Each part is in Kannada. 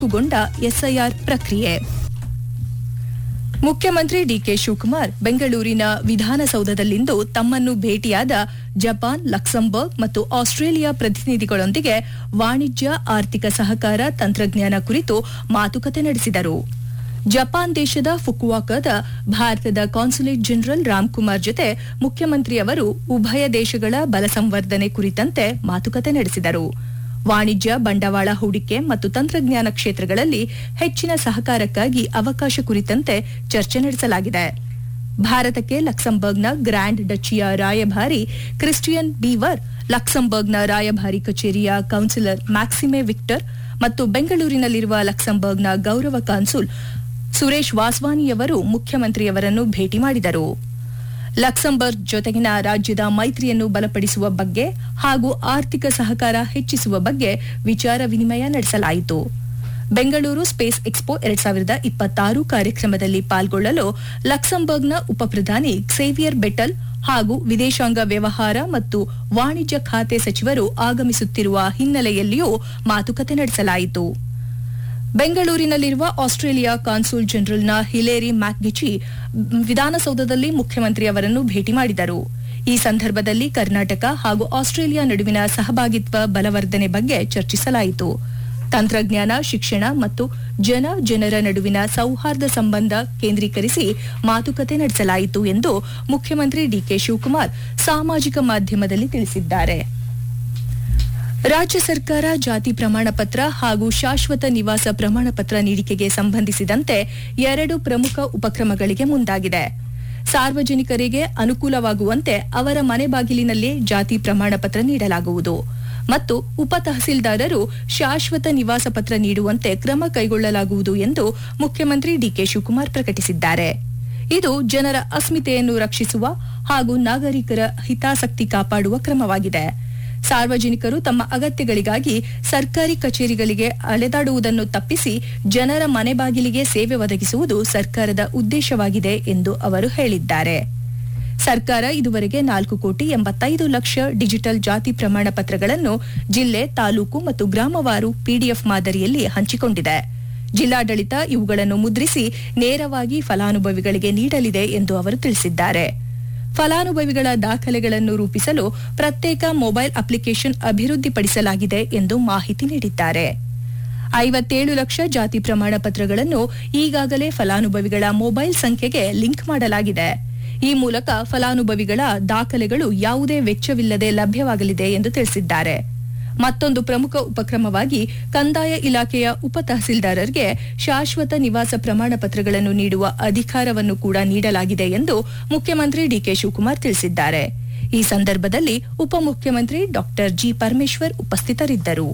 ಚುರುಕುಗೊಂಡ ಎಸ್ಐಆರ್ ಪ್ರಕ್ರಿಯೆ ಮುಖ್ಯಮಂತ್ರಿ ಡಿಕೆ ಶಿವಕುಮಾರ್ ಬೆಂಗಳೂರಿನ ವಿಧಾನಸೌಧದಲ್ಲಿಂದು ತಮ್ಮನ್ನು ಭೇಟಿಯಾದ ಜಪಾನ್ ಲಕ್ಸಂಬರ್ಗ್ ಮತ್ತು ಆಸ್ಟ್ರೇಲಿಯಾ ಪ್ರತಿನಿಧಿಗಳೊಂದಿಗೆ ವಾಣಿಜ್ಯ ಆರ್ಥಿಕ ಸಹಕಾರ ತಂತ್ರಜ್ಞಾನ ಕುರಿತು ಮಾತುಕತೆ ನಡೆಸಿದರು ಜಪಾನ್ ದೇಶದ ಫುಕುವಾಕದ ಭಾರತದ ಕಾನ್ಸುಲೇಟ್ ಜನರಲ್ ರಾಮ್ಕುಮಾರ್ ಜೊತೆ ಮುಖ್ಯಮಂತ್ರಿಯವರು ಉಭಯ ದೇಶಗಳ ಬಲ ಸಂವರ್ಧನೆ ಕುರಿತಂತೆ ಮಾತುಕತೆ ನಡೆಸಿದರು ವಾಣಿಜ್ಯ ಬಂಡವಾಳ ಹೂಡಿಕೆ ಮತ್ತು ತಂತ್ರಜ್ಞಾನ ಕ್ಷೇತ್ರಗಳಲ್ಲಿ ಹೆಚ್ಚಿನ ಸಹಕಾರಕ್ಕಾಗಿ ಅವಕಾಶ ಕುರಿತಂತೆ ಚರ್ಚೆ ನಡೆಸಲಾಗಿದೆ ಭಾರತಕ್ಕೆ ಲಕ್ಸಂಬರ್ಗ್ನ ಗ್ರ್ಯಾಂಡ್ ಡಚಿಯ ರಾಯಭಾರಿ ಕ್ರಿಸ್ಟಿಯನ್ ಬೀವರ್ ಲಕ್ಸಂಬರ್ಗ್ನ ರಾಯಭಾರಿ ಕಚೇರಿಯ ಕೌನ್ಸಿಲರ್ ಮ್ಯಾಕ್ಸಿಮೆ ವಿಕ್ಟರ್ ಮತ್ತು ಬೆಂಗಳೂರಿನಲ್ಲಿರುವ ಲಕ್ಸಂಬರ್ಗ್ನ ಗೌರವ ಕಾನ್ಸುಲ್ ಸುರೇಶ್ ವಾಸ್ವಾನಿಯವರು ಮುಖ್ಯಮಂತ್ರಿಯವರನ್ನು ಭೇಟಿ ಮಾಡಿದರು ಲಕ್ಸಂಬರ್ಗ್ ಜೊತೆಗಿನ ರಾಜ್ಯದ ಮೈತ್ರಿಯನ್ನು ಬಲಪಡಿಸುವ ಬಗ್ಗೆ ಹಾಗೂ ಆರ್ಥಿಕ ಸಹಕಾರ ಹೆಚ್ಚಿಸುವ ಬಗ್ಗೆ ವಿಚಾರ ವಿನಿಮಯ ನಡೆಸಲಾಯಿತು ಬೆಂಗಳೂರು ಸ್ಪೇಸ್ ಎಕ್ಸ್ಪೋ ಎರಡ್ ಸಾವಿರದ ಇಪ್ಪತ್ತಾರು ಕಾರ್ಯಕ್ರಮದಲ್ಲಿ ಪಾಲ್ಗೊಳ್ಳಲು ಲಕ್ಸಂಬರ್ಗ್ನ ಉಪಪ್ರಧಾನಿ ಕ್ಸೇವಿಯರ್ ಬೆಟಲ್ ಹಾಗೂ ವಿದೇಶಾಂಗ ವ್ಯವಹಾರ ಮತ್ತು ವಾಣಿಜ್ಯ ಖಾತೆ ಸಚಿವರು ಆಗಮಿಸುತ್ತಿರುವ ಹಿನ್ನೆಲೆಯಲ್ಲಿಯೂ ಮಾತುಕತೆ ನಡೆಸಲಾಯಿತು ಬೆಂಗಳೂರಿನಲ್ಲಿರುವ ಆಸ್ಟ್ರೇಲಿಯಾ ಕಾನ್ಸುಲ್ ಜನರಲ್ನ ಹಿಲೇರಿ ಮ್ಯಾಕ್ಗಿಚಿ ವಿಧಾನಸೌಧದಲ್ಲಿ ಮುಖ್ಯಮಂತ್ರಿ ಅವರನ್ನು ಭೇಟಿ ಮಾಡಿದರು ಈ ಸಂದರ್ಭದಲ್ಲಿ ಕರ್ನಾಟಕ ಹಾಗೂ ಆಸ್ಟ್ರೇಲಿಯಾ ನಡುವಿನ ಸಹಭಾಗಿತ್ವ ಬಲವರ್ಧನೆ ಬಗ್ಗೆ ಚರ್ಚಿಸಲಾಯಿತು ತಂತ್ರಜ್ಞಾನ ಶಿಕ್ಷಣ ಮತ್ತು ಜನ ಜನರ ನಡುವಿನ ಸೌಹಾರ್ದ ಸಂಬಂಧ ಕೇಂದ್ರೀಕರಿಸಿ ಮಾತುಕತೆ ನಡೆಸಲಾಯಿತು ಎಂದು ಮುಖ್ಯಮಂತ್ರಿ ಡಿಕೆ ಶಿವಕುಮಾರ್ ಸಾಮಾಜಿಕ ಮಾಧ್ಯಮದಲ್ಲಿ ತಿಳಿಸಿದ್ದಾರೆ ರಾಜ್ಯ ಸರ್ಕಾರ ಜಾತಿ ಪ್ರಮಾಣ ಪತ್ರ ಹಾಗೂ ಶಾಶ್ವತ ನಿವಾಸ ಪ್ರಮಾಣ ಪತ್ರ ನೀಡಿಕೆಗೆ ಸಂಬಂಧಿಸಿದಂತೆ ಎರಡು ಪ್ರಮುಖ ಉಪಕ್ರಮಗಳಿಗೆ ಮುಂದಾಗಿದೆ ಸಾರ್ವಜನಿಕರಿಗೆ ಅನುಕೂಲವಾಗುವಂತೆ ಅವರ ಮನೆ ಬಾಗಿಲಿನಲ್ಲೇ ಜಾತಿ ಪ್ರಮಾಣ ಪತ್ರ ನೀಡಲಾಗುವುದು ಮತ್ತು ಉಪ ತಹಸೀಲ್ದಾರರು ಶಾಶ್ವತ ನಿವಾಸ ಪತ್ರ ನೀಡುವಂತೆ ಕ್ರಮ ಕೈಗೊಳ್ಳಲಾಗುವುದು ಎಂದು ಮುಖ್ಯಮಂತ್ರಿ ಡಿಕೆ ಶಿವಕುಮಾರ್ ಪ್ರಕಟಿಸಿದ್ದಾರೆ ಇದು ಜನರ ಅಸ್ಮಿತೆಯನ್ನು ರಕ್ಷಿಸುವ ಹಾಗೂ ನಾಗರಿಕರ ಹಿತಾಸಕ್ತಿ ಕಾಪಾಡುವ ಕ್ರಮವಾಗಿದೆ ಸಾರ್ವಜನಿಕರು ತಮ್ಮ ಅಗತ್ಯಗಳಿಗಾಗಿ ಸರ್ಕಾರಿ ಕಚೇರಿಗಳಿಗೆ ಅಲೆದಾಡುವುದನ್ನು ತಪ್ಪಿಸಿ ಜನರ ಮನೆ ಬಾಗಿಲಿಗೆ ಸೇವೆ ಒದಗಿಸುವುದು ಸರ್ಕಾರದ ಉದ್ದೇಶವಾಗಿದೆ ಎಂದು ಅವರು ಹೇಳಿದ್ದಾರೆ ಸರ್ಕಾರ ಇದುವರೆಗೆ ನಾಲ್ಕು ಕೋಟಿ ಎಂಬತ್ತೈದು ಲಕ್ಷ ಡಿಜಿಟಲ್ ಜಾತಿ ಪ್ರಮಾಣ ಪತ್ರಗಳನ್ನು ಜಿಲ್ಲೆ ತಾಲೂಕು ಮತ್ತು ಗ್ರಾಮವಾರು ಪಿಡಿಎಫ್ ಮಾದರಿಯಲ್ಲಿ ಹಂಚಿಕೊಂಡಿದೆ ಜಿಲ್ಲಾಡಳಿತ ಇವುಗಳನ್ನು ಮುದ್ರಿಸಿ ನೇರವಾಗಿ ಫಲಾನುಭವಿಗಳಿಗೆ ನೀಡಲಿದೆ ಎಂದು ಅವರು ತಿಳಿಸಿದ್ದಾರೆ ಫಲಾನುಭವಿಗಳ ದಾಖಲೆಗಳನ್ನು ರೂಪಿಸಲು ಪ್ರತ್ಯೇಕ ಮೊಬೈಲ್ ಅಪ್ಲಿಕೇಶನ್ ಅಭಿವೃದ್ಧಿಪಡಿಸಲಾಗಿದೆ ಎಂದು ಮಾಹಿತಿ ನೀಡಿದ್ದಾರೆ ಐವತ್ತೇಳು ಲಕ್ಷ ಜಾತಿ ಪ್ರಮಾಣ ಪತ್ರಗಳನ್ನು ಈಗಾಗಲೇ ಫಲಾನುಭವಿಗಳ ಮೊಬೈಲ್ ಸಂಖ್ಯೆಗೆ ಲಿಂಕ್ ಮಾಡಲಾಗಿದೆ ಈ ಮೂಲಕ ಫಲಾನುಭವಿಗಳ ದಾಖಲೆಗಳು ಯಾವುದೇ ವೆಚ್ಚವಿಲ್ಲದೆ ಲಭ್ಯವಾಗಲಿದೆ ಎಂದು ತಿಳಿಸಿದ್ದಾರೆ ಮತ್ತೊಂದು ಪ್ರಮುಖ ಉಪಕ್ರಮವಾಗಿ ಕಂದಾಯ ಇಲಾಖೆಯ ಉಪ ತಹಸೀಲ್ದಾರರಿಗೆ ಶಾಶ್ವತ ನಿವಾಸ ಪ್ರಮಾಣ ಪತ್ರಗಳನ್ನು ನೀಡುವ ಅಧಿಕಾರವನ್ನು ಕೂಡ ನೀಡಲಾಗಿದೆ ಎಂದು ಮುಖ್ಯಮಂತ್ರಿ ಡಿಕೆ ಶಿವಕುಮಾರ್ ತಿಳಿಸಿದ್ದಾರೆ ಈ ಸಂದರ್ಭದಲ್ಲಿ ಉಪಮುಖ್ಯಮಂತ್ರಿ ಡಾ ಜಿ ಪರಮೇಶ್ವರ್ ಉಪಸ್ಥಿತರಿದ್ದರು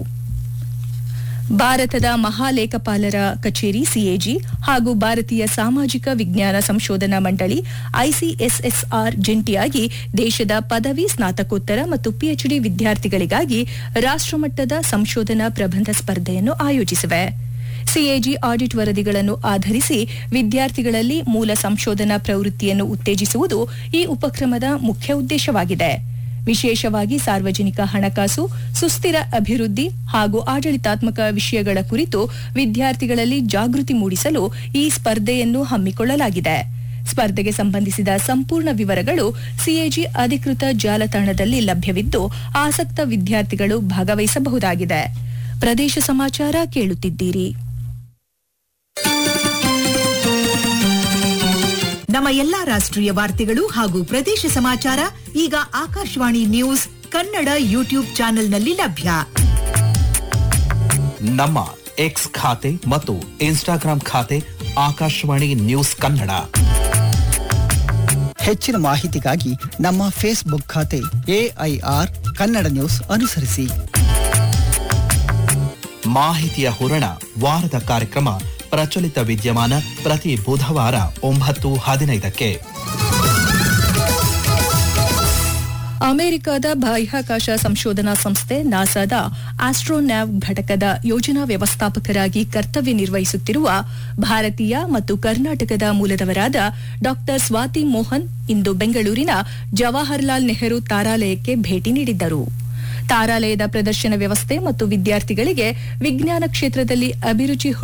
ಭಾರತದ ಮಹಾಲೇಖಪಾಲರ ಕಚೇರಿ ಸಿಎಜಿ ಹಾಗೂ ಭಾರತೀಯ ಸಾಮಾಜಿಕ ವಿಜ್ಞಾನ ಸಂಶೋಧನಾ ಮಂಡಳಿ ಐಸಿಎಸ್ಎಸ್ಆರ್ ಜಂಟಿಯಾಗಿ ದೇಶದ ಪದವಿ ಸ್ನಾತಕೋತ್ತರ ಮತ್ತು ಪಿಎಚ್ಡಿ ವಿದ್ಯಾರ್ಥಿಗಳಿಗಾಗಿ ರಾಷ್ಟ್ರಮಟ್ಟದ ಸಂಶೋಧನಾ ಪ್ರಬಂಧ ಸ್ಪರ್ಧೆಯನ್ನು ಆಯೋಜಿಸಿವೆ ಸಿಎಜಿ ಆಡಿಟ್ ವರದಿಗಳನ್ನು ಆಧರಿಸಿ ವಿದ್ಯಾರ್ಥಿಗಳಲ್ಲಿ ಮೂಲ ಸಂಶೋಧನಾ ಪ್ರವೃತ್ತಿಯನ್ನು ಉತ್ತೇಜಿಸುವುದು ಈ ಉಪಕ್ರಮದ ಮುಖ್ಯ ಉದ್ದೇಶವಾಗಿದೆ ವಿಶೇಷವಾಗಿ ಸಾರ್ವಜನಿಕ ಹಣಕಾಸು ಸುಸ್ಥಿರ ಅಭಿವೃದ್ಧಿ ಹಾಗೂ ಆಡಳಿತಾತ್ಮಕ ವಿಷಯಗಳ ಕುರಿತು ವಿದ್ಯಾರ್ಥಿಗಳಲ್ಲಿ ಜಾಗೃತಿ ಮೂಡಿಸಲು ಈ ಸ್ಪರ್ಧೆಯನ್ನು ಹಮ್ಮಿಕೊಳ್ಳಲಾಗಿದೆ ಸ್ಪರ್ಧೆಗೆ ಸಂಬಂಧಿಸಿದ ಸಂಪೂರ್ಣ ವಿವರಗಳು ಸಿಎಜಿ ಅಧಿಕೃತ ಜಾಲತಾಣದಲ್ಲಿ ಲಭ್ಯವಿದ್ದು ಆಸಕ್ತ ವಿದ್ಯಾರ್ಥಿಗಳು ಭಾಗವಹಿಸಬಹುದಾಗಿದೆ ಪ್ರದೇಶ ಸಮಾಚಾರ ಕೇಳುತ್ತಿದ್ದೀರಿ ನಮ್ಮ ಎಲ್ಲಾ ರಾಷ್ಟ್ರೀಯ ವಾರ್ತೆಗಳು ಹಾಗೂ ಪ್ರದೇಶ ಸಮಾಚಾರ ಈಗ ಆಕಾಶವಾಣಿ ನ್ಯೂಸ್ ಕನ್ನಡ ಯೂಟ್ಯೂಬ್ ಚಾನೆಲ್ನಲ್ಲಿ ಲಭ್ಯ ನಮ್ಮ ಎಕ್ಸ್ ಖಾತೆ ಮತ್ತು ಇನ್ಸ್ಟಾಗ್ರಾಂ ಖಾತೆ ಆಕಾಶವಾಣಿ ನ್ಯೂಸ್ ಕನ್ನಡ ಹೆಚ್ಚಿನ ಮಾಹಿತಿಗಾಗಿ ನಮ್ಮ ಫೇಸ್ಬುಕ್ ಖಾತೆ ಎಐಆರ್ ಕನ್ನಡ ನ್ಯೂಸ್ ಅನುಸರಿಸಿ ಮಾಹಿತಿಯ ಹೂರಣ ವಾರದ ಕಾರ್ಯಕ್ರಮ ಪ್ರಚಲಿತ ವಿದ್ಯಮಾನ ಪ್ರತಿ ಬುಧವಾರ ಒಂಬತ್ತು ಹದಿನೈದಕ್ಕೆ ಅಮೆರಿಕದ ಬಾಹ್ಯಾಕಾಶ ಸಂಶೋಧನಾ ಸಂಸ್ಥೆ ನಾಸಾದ ಆಸ್ಟ್ರೋನ್ಯಾವ್ ಘಟಕದ ಯೋಜನಾ ವ್ಯವಸ್ಥಾಪಕರಾಗಿ ಕರ್ತವ್ಯ ನಿರ್ವಹಿಸುತ್ತಿರುವ ಭಾರತೀಯ ಮತ್ತು ಕರ್ನಾಟಕದ ಮೂಲದವರಾದ ಡಾ ಸ್ವಾತಿ ಮೋಹನ್ ಇಂದು ಬೆಂಗಳೂರಿನ ಜವಾಹರ್ಲಾಲ್ ನೆಹರು ತಾರಾಲಯಕ್ಕೆ ಭೇಟಿ ನೀಡಿದ್ದರು ತಾರಾಲಯದ ಪ್ರದರ್ಶನ ವ್ಯವಸ್ಥೆ ಮತ್ತು ವಿದ್ಯಾರ್ಥಿಗಳಿಗೆ ವಿಜ್ಞಾನ ಕ್ಷೇತ್ರದಲ್ಲಿ ಅಭಿರುಚಿ